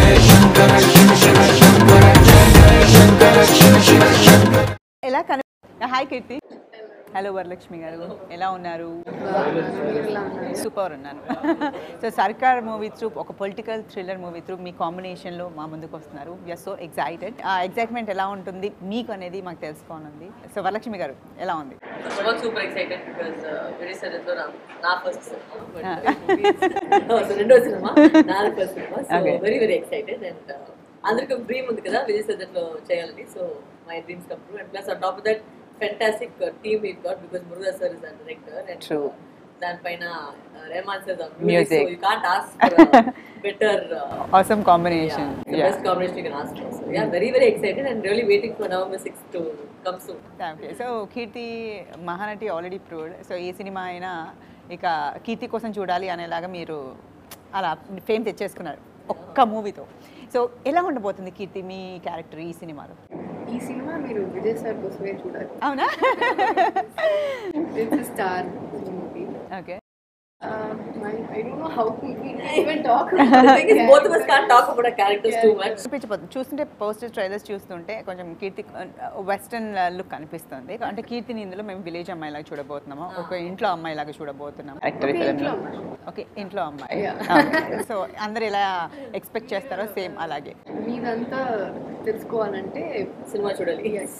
ఎలా కని హాయ్ కీర్తి హలో వరలక్ష్మి గారు ఎలా ఉన్నారు సూపర్ ఉన్నాను సో సర్కార్ మూవీ త్రూ ఒక పొలిటికల్ థ్రిల్లర్ మూవీ త్రూ మీ కాంబినేషన్లో మా ముందుకు వస్తున్నారు వీఆర్ సో ఎక్సైటెడ్ ఆ ఎగ్జైట్మెంట్ ఎలా ఉంటుంది మీకు అనేది మాకు తెలుసుకోనుంది సో వరలక్ష్మి గారు ఎలా ఉంది was super excited because uh, very sudden లో నా నా ఫస్ట్ సినిమా Ah. రెండో సినిమా నాది ఫస్ట్ సినిమా so Okay. Very very excited and అందరికి ఒక డ్రీమ్ ఉంది కదా విజయ్ సదన్ లో చేయాలని so my dreams come true and plus on top that fantastic team it got because Muruga sir is and director and True. దానిపైన Rahman sir Music. Music so you can't ask better awesome combination best combination you can ask so yeah very very excited and really waiting for November six to come soon okay so Keerthi Mahanati already proved so ఏ సినిమా అయినా ఇక కీర్తి కోసం చూడాలి అనేలాగా మీరు అలా fame తెచ్చేసుకున్నారు ఒక్క మూవీతో సో ఎలా ఉండబోతుంది కీర్తి మీ క్యారెక్టర్ ఈ సినిమాలో ఈ సినిమా మీరు విజయ్ సార్ కోసమే చూడాలి అవునా it's star movie okay I don't know how we even talk both of us can't talk about our characters too much. చూపించబోతుంది చూస్తుంటే పోస్టర్ ట్రైలర్స్ చూస్తుంటే కొంచెం కీర్తి వెస్టర్న్ లుక్ కనిపిస్తుంది అంటే కీర్తిని ఇందులో మేము విలేజ్ అమ్మాయిలాగా చూడబోతున్నాము ఒక ఇంట్లో అమ్మాయిలాగా చూడబోతున్నాము ఇంట్లో అమ్మాయి. ఓకే ఇంట్లో అమ్మాయి Yeah. సో అందరు ఎలా ఎక్స్పెక్ట్ చేస్తారో సేమ్ అలాగే మీదంతా తెలుసుకోవాలంటే సినిమా చూడాలి yes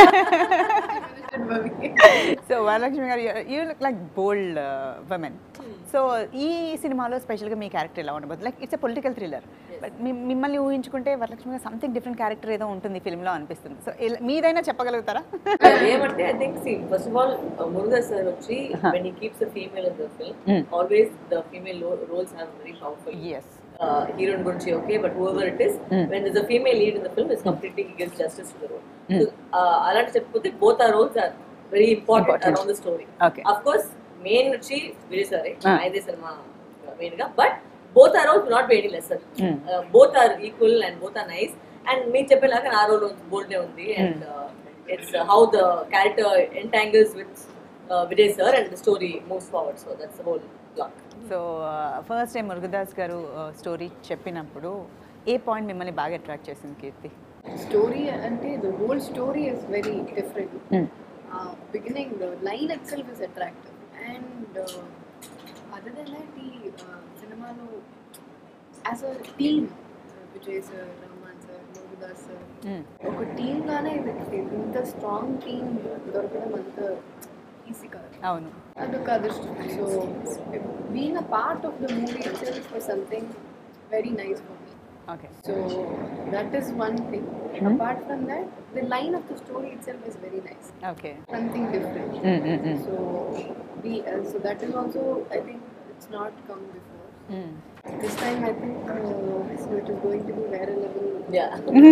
so Varalakshmi garu you look like bold women so ఈ సినిమాలో స్పెషల్గా మీ క్యారెక్టర్ ఎలా ఉండబోతుంది like it's a political thriller but మిమ్మల్ని ఊహించుకుంటే వరలక్ష్మి గారు సంథింగ్ డిఫరెంట్ క్యారెక్టర్ ఏదో ఉంటుంది ఫిల్మ్లో అనిపిస్తుంది సో మీదైనా చెప్పగలుగుతారా ఏమంటే I think see first of all Muruga sir వచ్చి when he keeps the female in the film Mm. Always the female roles have very powerful as heroine గురించి okay but whoever it is Mm. When is the female lead in the film is completely he gives justice to the role అలాంటి చెప్పకపోతే both are roles are very important Important. Around the story okay of course main వచ్చి విజయ్ సారే Ah. ఐదే cinema main గా but both are roles not very lesser Mm. Both are equal and both are nice and మీకు చెప్పేలాగా నా role bold ఉంది and it's how the character entangles with Vijay sir and the story moves forward so that's whole block so first time Murugadoss garu story చెప్పినప్పుడు ఏ point మిమ్మల్ని బాగా attract చేసింది Keerthy story అంటే the whole story is very different Mm. Beginning the line itself is attractive and other then that ఈ సినిమాలో as a team Vijay sir Rahman sir Murugadoss sir ఒక team గానే ఇది ఇంత స్ట్రాంగ్ టీమ్ దొరకడం అంత ఈజీ కాదు అవును అదొక అదృష్టం so being a part of the movie itself for something very nice for me okay so that is one thing apart from that the line of the story itself is very nice okay something different so we uh, so that is also I think it's not come before. This time I think uh, so it is going to be very level. Yeah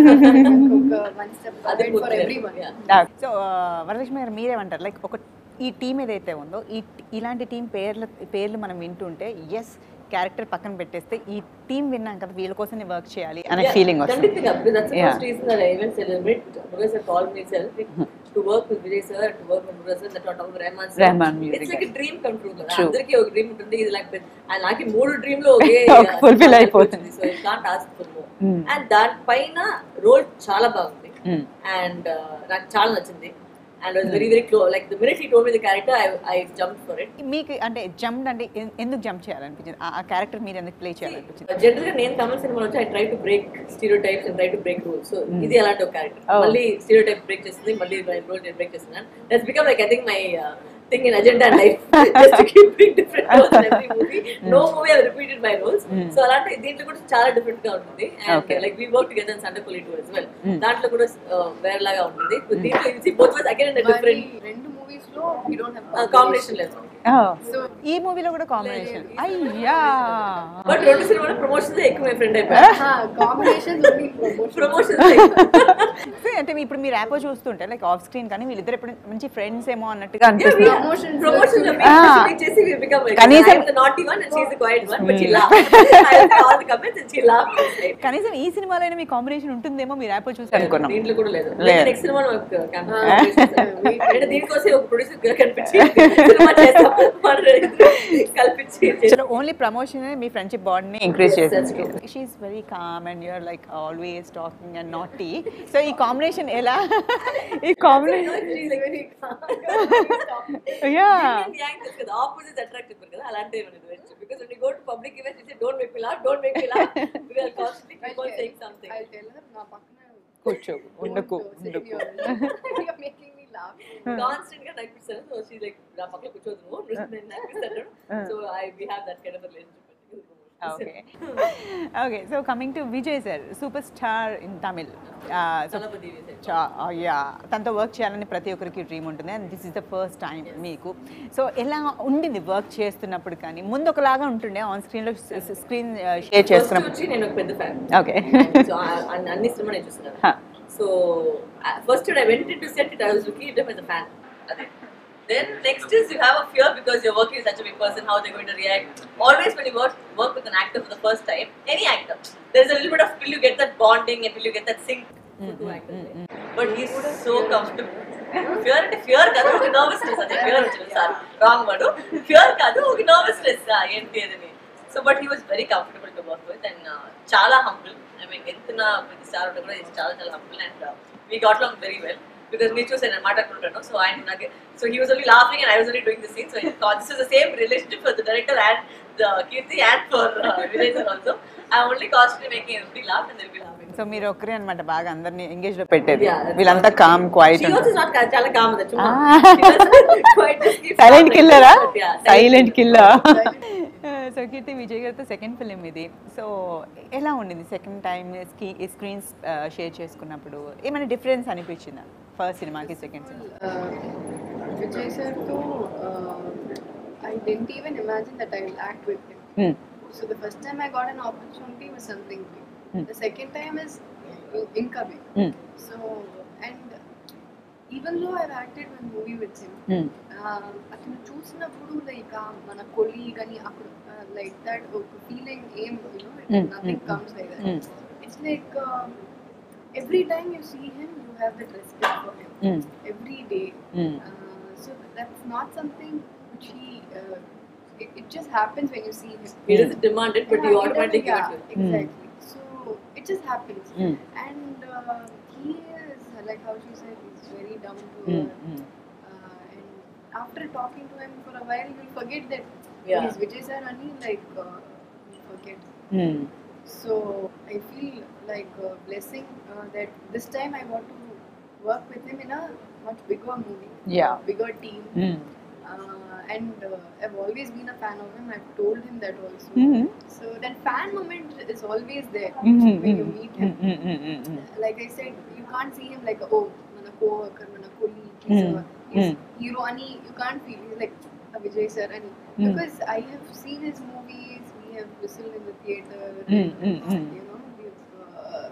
ఒక one step అదే ahead for everyone. So Varalakshmi garu మీరేమంటారు like ఒక ఈ team ఏదైతే ఉందో ఈ ఇలాంటి team పేర్ల పేర్లు మనం వింటుంటే ఎస్ క్యారెక్టర్ పక్కన పెట్టేస్తే ఈ టీం విన్నాం కదా వీళ్ళ కోసం వర్క్ చేయాలి అనే ఫీలింగ్ వస్తుంది ఖండితంగా because that's the Yeah. first reason that I even celebrate Muruga sir called me itself to work with Vijay sir to work with Muruga sir that on top of Rahman sir Rahman music, it's like a dream come true కదా True. అందరికీ ఒక dream ఉంటుంది ఇది like నాకు మూడు dream లో ఒకే ఒక fulfill అయిపోతుంది. So it can't ask for more Mm. And దానిపైన రోల్ చాలా బాగుంది Mm. అండ్ నాకు చాలా నచ్చింది and was very very close like the minute he told me the character I I jump for it మీకు అంటే జంప్ అంటే ఎన్- ఎందుకు జంప్ చేయాలనిపించింది ఆ- ఆ క్యారెక్టర్ మీరు ఎందుకు ప్లే చేయాలనిపించింది జనరల్ గా నేను తమిళ సినిమాలో వచ్చి I try to break stereotypes and try to break rules so ఇది అలాంటి ఒక క్యారెక్టర్ Oh. మళ్ళీ స్టీరియో టైప్ బ్రేక్ చేస్తుంది మళ్ళీ రోల్ నేను బ్రేక్ చేస్తున్నాను that's become like I think my thing in agenda life just to keep bring different roles in every movie no movie have repeated my roles Mm. So అలాంటి దీంట్లో కూడా చాలా different గా ఉంటుంది and Okay. Like we work together in సండే పొలిటీ as well Mm. దాంట్లో కూడా uh, వేరేలాగా ఉంటుంది దీంట్లో బోత్ వాజ్ అగైన్ మరి డిఫరెంట్ రెండు మూవీస్ లో we don't have కాంబినేషన్ లేదు So ఈ మూవీలో కూడా కాంబినేషన్ అయ్యా బట్ రెండు సినిమాలో ప్రమోషన్స్ ఎక్కువ మై ఫ్రెండ్ అయిపోయారు combinations only promotion promotions See, అంటే మీ- ఇప్పుడు మీరు యాప్ చూస్తుంటే లైక్ ఆఫ్ స్క్రీన్ కానీ వీళ్ళిద్దరు ఎప్పుడు మంచి ఫ్రెండ్స్ ఏమో అన్నట్టుగా అనిపిస్తుంది Promotions. Promotions of Ah. me చేసి we become like కనీసం- I'm the naughty one and she's the quiet one, but she laughs. I say all the comments and she laughs. Right. కనీసం ఈ సినిమాలో అయినా మీ కాంబినేషన్ ఉంటుందేమో మీరు యాప్ చూసి అనుకున్నాం దీంట్లో కూడా లేదు లేదు. నెక్స్ట్ సినిమా Ah. అంటే దీనికోసం ఒక ప్రొడ్యూసర్ కనిపించి సినిమా చేస్తాం కల్పించి సో ఓన్లీ ప్రమోషన్ మీ ఫ్రెండ్షిప్ బాండ్ని ఇంక్రీజ్ Yes, that's చేసింది she is very calm and you are like always talking and naughty so ఈ కాంబినేషన్ ఎలా ఈ కాంబినేషన్ యా యాంగిల్స్ కదా ఆపోజిట్ అట్రాక్ట్ అయిపోయి కదా అలాంటి because when you go to public events you say don't make me laugh don't make me laugh we are constantly keep on saying something I'll tell her, నా పక్కన కూర్చో ఉండకు don't sit ఉండకు here. You're making me laugh. Constant గా నడిపిస్తాను so she like నా పక్కన కూర్చోదు నువ్వు నేను నడిపిస్తాను so I we have that kind of relationship okay okay so coming to Vijay sir super star in Tamil so Thalapathy వేసే యా తనతో వర్క్ చేయాలని ప్రతి ఒక్కరికి డ్రీమ్ ఉంటుంది and this is the first time మీకు సో ఎలా ఉండింది వర్క్ చేస్తున్నప్పుడు కానీ ముందు ఒకలాగా ఉంటుండే ఆన్ స్క్రీన్లో స్క్రీన్ షేర్ ఫస్ట్ చేస్తున్నప్పుడు వచ్చి నేను ఒక పెద్ద ఫ్యాన్ ఓకే సో అన్ని సినిమా నేను చూస్తున్నాను so first I went to set it I was looking it as a fan అదే then next is you have a fear because you're working with such a big person how they're going to react always when you work work with an actor for the first time any actor there's a little bit of will you get that bonding and will you get that sync for two actors right? but he's so comfortable fear అంటే fear కాదు ఒక nervousness అదే fear వచ్చింది sir wrong word fear కాదు ఒక nervousness ఏంటి అదని so but he was very comfortable to work with and చాలా హంబుల్ ఐ మీన్ ఎంత నా ప్రతి స్టార్ ఉంటే కూడా he's చాలా చాలా humble and we got long very well because మీరు చూసాను నేను మాట్లాడుకుంటాను సో ఆయన నాకు so he was only laughing and I was only doing the scene so this is the same relationship for the director and the Keerthy and for Vijay sir also I only constantly making every laugh and they'll be laughing so మీరు ఒక్కరే అనమాట బాగా అందరినీ engage లో పెట్టేది Yeah, that's వీళ్ళంతా calm quiet She also is not చాలా calm అది చుమ్మా Ah. సైలెంట్ కిల్లరా silent killer so Keerthy Vijay గారితో సెకండ్ ఫిలిం ఇది సో ఎలా ఉండింది సెకండ్ టైం స్క్రీన్స్ షేర్ చేసుకున్నప్పుడు ఏమైనా డిఫరెన్స్ అనిపించిందా ఫస్ట్ సినిమాకి second cinema Uh, Vijay sir, to, uh, I didn't even imagine that I will act with him. So the first time I got an opportunity was something big. Hmm. The second time is incoming. So and even though I've acted one movie with him, uh, అతను చూసినప్పుడు like మన colleague అని అక్కడ like that ఒక feeling ఏం Hmm, nothing hmm, comes like that it's like every time you see him you have that respect for him every day. Uh, so that's not something which he. Uh, it, it just happens when you see him. He doesn't demand it, but Yeah, you he automatically give doesn't- it to yeah, him. Exactly. So it just happens. And uh, he is like how she said, he's very down to earth. Uh, and after talking to him for a while, you'll forget that Yeah. he's Vijay Sarani. Like uh, you forget. So I feel like a blessing uh, that this time I want to work with him in a much bigger movie, Yeah. bigger team. Uh, and uh, I've always been a fan of him. I've told him that also. So that fan moment is always there when you meet him. Like I said, you can't see him like oh, mana co-worker, mana colleague, he's Mm. a he's Mm. hero. Ani, you can't feel he's like a Vijay sir. Ani, Mm. because I have seen his movies. We have whistled in the theater. Mm, mm, mm. You know, we've uh,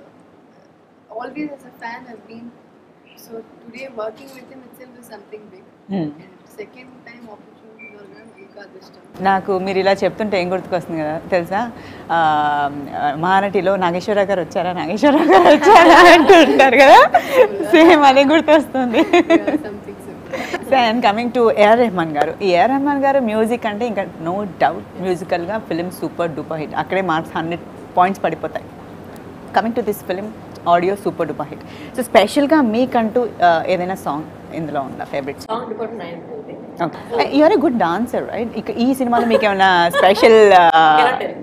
always as a fan have been. So today working with him itself is something big. And second time opportunity దొరకడం ఇంకా అదృష్టం నాకు మీరు ఇలా చెప్తుంటే ఏం గుర్తుకొస్తుంది కదా తెలుసా ఆ, మహానటిలో నాగేశ్వరరావు గారు వచ్చారా నాగేశ్వరరావు గారు వచ్చారా అంటూ ఉంటారు కదా సేమ్ అదే గుర్తొస్తుంది something so and coming to A R Rahman garu ఈ ఏఆర్ రెహమాన్ గారు మ్యూజిక్ అంటే ఇంకా నో డౌట్ మ్యూజికల్గా ఫిలిం సూపర్ డూపర్ హిట్ అక్కడే మార్క్స్ హండ్రెడ్ పాయింట్స్ పడిపోతాయి coming to this film audio super duper hit so స్పెషల్గా మీకంటూ ఆ, ఏదైనా సాంగ్ ఇందులో ఉందా ఫేవరెట్ సాంగ్ డిపార్ట్మెంట్ నైన్ ఉంది you are a good dancer right ఇక ఈ సినిమాలో మీకు ఏమైనా స్పెషల్ Cannot tell.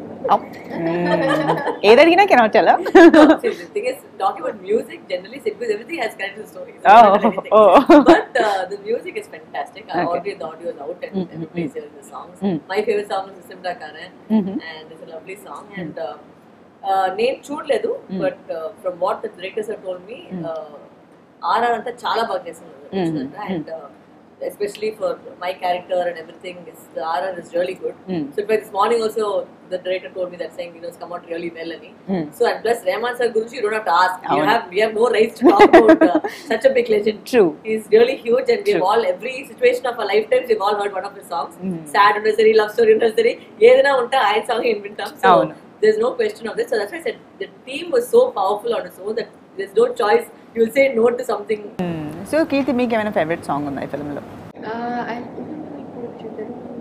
ఏది అడిగినా కెనాట్ చాలా See, the thing is, talking about music, generally, Sid because everything has connected stories. Oh, Anything. oh. But uh, the music is fantastic. I Okay. already the audio is out and Mm, mm, everybody's hearing the songs. Mm. My favorite song is Simra Karan Mhm. and it's a lovely song. And uh, uh, నేను చూడలేదు Mm. But from what the directors are told me Mm. R R అంతా చాలా బాగా చేస్తున్నారు Mm, and especially for my character and everything is the R R is really good so it this morning also the director told me that saying you know come out really well అని So and plus Rahman sir Guruji, you don't have to ask. You Avunu. have we have no rights to talk about uh, such a big legend. True. He's really huge, and we've True. all every situation of our lifetimes we've all heard one of his songs. Mm. Sad unnecessary, love story unnecessary. ఏదైనా ఉంటే ఆయన song వింటాం. So అవును. there's no question of this. So that's why I said the team was so powerful on its own that there's no choice. You will say no to something. సో కీర్తి మీకు ఏమైనా favourite song ఉందా ఈ ఫిల్మ్లో I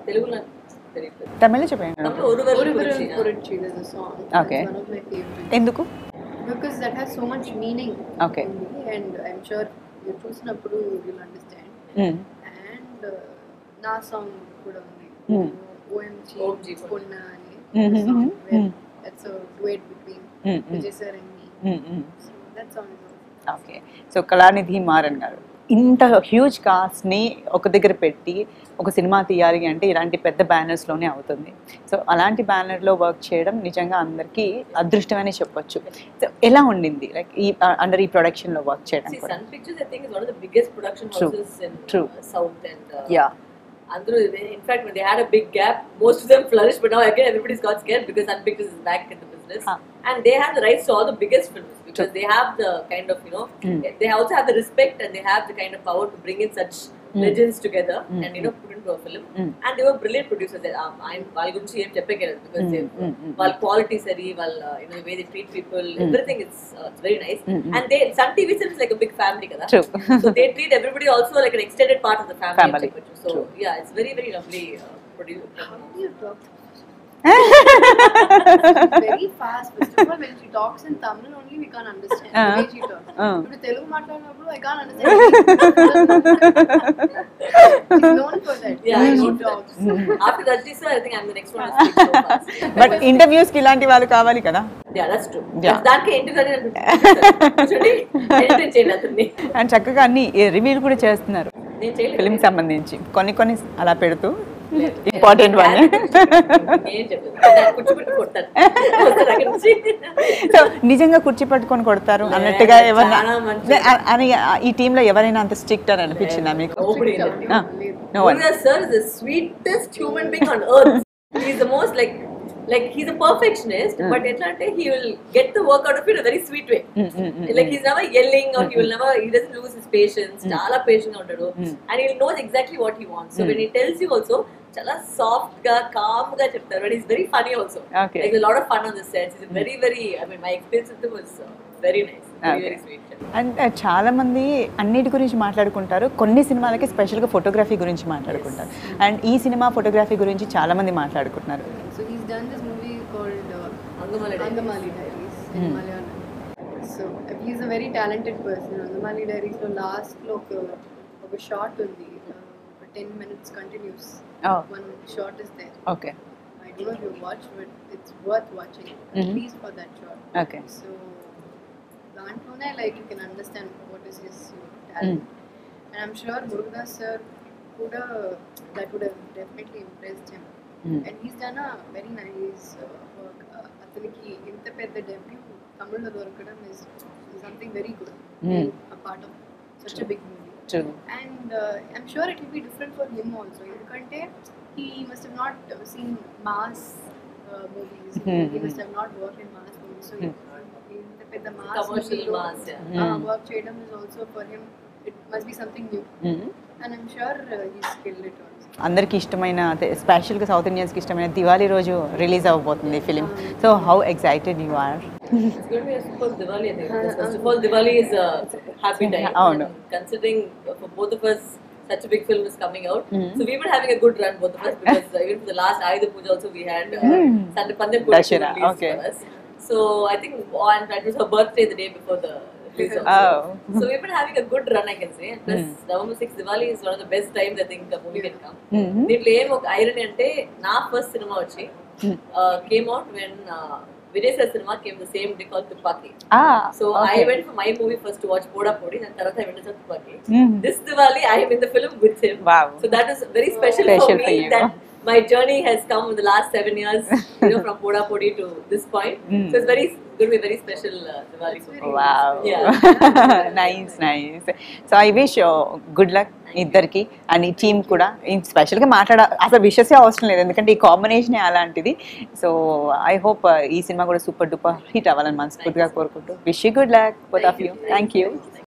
తెలుగులో తెలియదు తమిళ చెప్పండి తమిళ ఒరువెల్ Oruvaral గురించి Purichi, there's a song. Okay. That's one of my favorites. ఎందుకు Because that has so much meaning Okay. in me, and I'm sure you చూసినప్పుడు you'll understand. మ్మ్. And uh, నా సాంగ్ కూడా ఉంది Hmm. OMG OMG. పొన్న అని Mhm, song mhm, where mhm. it's a duet between hmm, hmm, Vijay sir and me. Hmm, hmm. So that song is also okay so Kalanithi Maran garu ఇంత huge కాస్ట్ని ఒక దగ్గర పెట్టి ఒక సినిమా తీయాలి అంటే ఇలాంటి పెద్ద బ్యానర్స్లోనే అవుతుంది సో అలాంటి బ్యానర్లో వర్క్ చేయడం నిజంగా అందరికీ అదృష్టమని చెప్పొచ్చు సో ఎలా ఉండింది లైక్ ఈ అండర్ ఈ ప్రొడక్షన్లో వర్క్ చేయడం See, కూడా Sun Pictures, I think, is one of the biggest production True. houses in True. Uh, South and uh, yeah Andhra. In fact, when they had a big gap, most of them flourished, but now again everybody's got scared because Sun Pictures is back in the business. Ah. And they have the rights to all the biggest films because they have the kind of, you know, Mm. they also have the respect and they have the kind of power to bring in such Mm. legends together Mm, and, you know, put into a film. Mm. And they were brilliant producers. They- um, ఆయన వాళ్ళ గురించి ఏం చెప్పగలరు because Mm, they mm, mm, వాళ్ళ quality సరి వాళ్ళ you know the way they treat people Mm. everything is uh, it's very nice Mm, mm. and they Sun TV itself is like a big family kada True. so they treat everybody also like an extended part of the family, అని Family. చెప్పొచ్చు. so True. yeah it's very very lovely uh, producer How do you talk? very fast. First of all, when she talks in Tamil only, we can't understand Uh, the way she talks. uh. ఇప్పుడు తెలుగు మాట్లాడినప్పుడు I can't understand. She's known for that. yeah the I way know she that. talks. after Rajni sir I think I'm the next one to speak so fast but ఇంటర్వ్యూస్కి ఇలాంటి వాళ్ళు కావాలి కదా yeah that's true Yeah. దానికి ఎందుకని చూడండి entertain చేయండి అతన్ని అండ్ చక్కగా అన్ని రివీల్ కూడా చేస్తున్నారు నేను చేయలేదు ఫిల్మ్ సంబంధించి కొన్ని కొన్ని అలా పెడుతూ ఇంపార్టెంట్ వన్ ఏం చెప్పలేదు కూర్చోబెట్టి కొడతాను వస్తాడు అక్కడి నుంచి సో నిజంగా కుర్చీ పట్టుకొని కొడతారు అన్నట్టుగా చాలా ఎవరైనా మంచి- లే, అ- అని ఈ టీంలో ఎవరైనా అంత స్ట్రిక్ట్ అని అనిపించిందా మీకు Nobody in the Strict Ah. అవును, లేదు. No one. Muruga sir is the sweetest human being on earth. He's the most like like he's a perfectionist, Mm. but etlante he will get the work out of it in a very sweet way. Mm, mm, mm, Like he's never yelling or he will never he doesn't lose his patience. Mm. Chala patient ఉంటాడు Mm. and he knows exactly what he wants. So Mm. when he tells you also చాలా soft గా calm గా చెప్తారు but is very funny also Okay. Like lot of fun on the sets is very very I mean my experience with was very nice very Okay. Very sweet and చాలా మంది అన్నిటి గురించి మాట్లాడుకుంటారు కొన్ని సినిమాలకి స్పెషల్గా ఫోటోగ్రఫీ గురించి మాట్లాడుకుంటారు అండ్ ఈ సినిమా ఫోటోగ్రఫీ గురించి చాలా మంది మాట్లాడుకుంటున్నారు So he's done this movie called uh, Angamali Diaries. Angamali Diaries in Hmm. Malayalam. So he's a very talented person. Angamali Diaries లో లాస్ట్ లో ఒక ఒక షార్ట్ ఉంది ఒక ten minutes continuous Oh. One shot is there okay I don't know if you watched, but it's worth watching at Mhm. least for that shot. Okay So దాంట్లోనే like you can understand what is his talent. And I'm sure Murugadas sir కూడా that would have definitely impressed him. And he's done a very nice uh, work. Uh, అతనికి ఇంత పెద్ద debut తమిళ్లో దొరకడం is something very good. Mm. A part of such a big movie. True And uh, I'm sure it will be different for him also. ఎందుకంటే he must have not uh, seen mass uh, movies. Hmm. He must have not worked in mass movies. So Hmm. ఇంత పెద్ద mass Commercial movie లో, mass, yeah. uh, Hmm. work చేయడం is also for him. It must be something new. And I'm sure uh, he skilled it also. అందరికి ఇష్టమైన అదే స్పెషల్గా south ఇండియన్స్కి ఇష్టమైన దివాళీ రోజు రిలీజ్ అవ్వబోతుంది film so how excited you are It's going to be a super Diwali, I think. Because First of all, Diwali is a happy time. Oh, and no. Considering uh, for both of us, such a big film is coming out. Mhm. So we've been having a good run, both of us, because uh, even for the last Ayudha Puja also, we had uh, Mm. Sunday Pandem Puja Dashera, released okay. for us. So I think oh, and it was her birthday the day before the release also. Oh. So we've been having a good run, I can say. And plus, Mm. November 6th Diwali is one of the best times I think a movie can come. Mhm. దీంట్లో ఏం ఒక ఐరన్ అంటే నా first cinema వచ్చి Hmm. Came out when Vijay sir cinema came the same day call Thuppakki so I went for my movie first watch Poda Podi దాని తర్వాత I went Thuppakki this Diwali I am in the film with him Wow. So that is very special Special for for me you. That my journey has come in the last seven years you know from Poda పోడి to this point Mm. So it's very good be very special Diwali It's very wow Yeah. Nice nice so I wish good luck ఇద్దరికి and ఈ team కూడా స్పెషల్గా మాట్లాడ అసలు విషయసే అవసరం లేదు ఎందుకంటే ఈ కాంబినేషనే అలాంటిది సో ఐ హోప్ ఈ సినిమా కూడా సూపర్ డూపర్ హిట్ అవ్వాలని మనస్ఫూర్తిగా కోరుకుంటూ wish good luck both of you thank you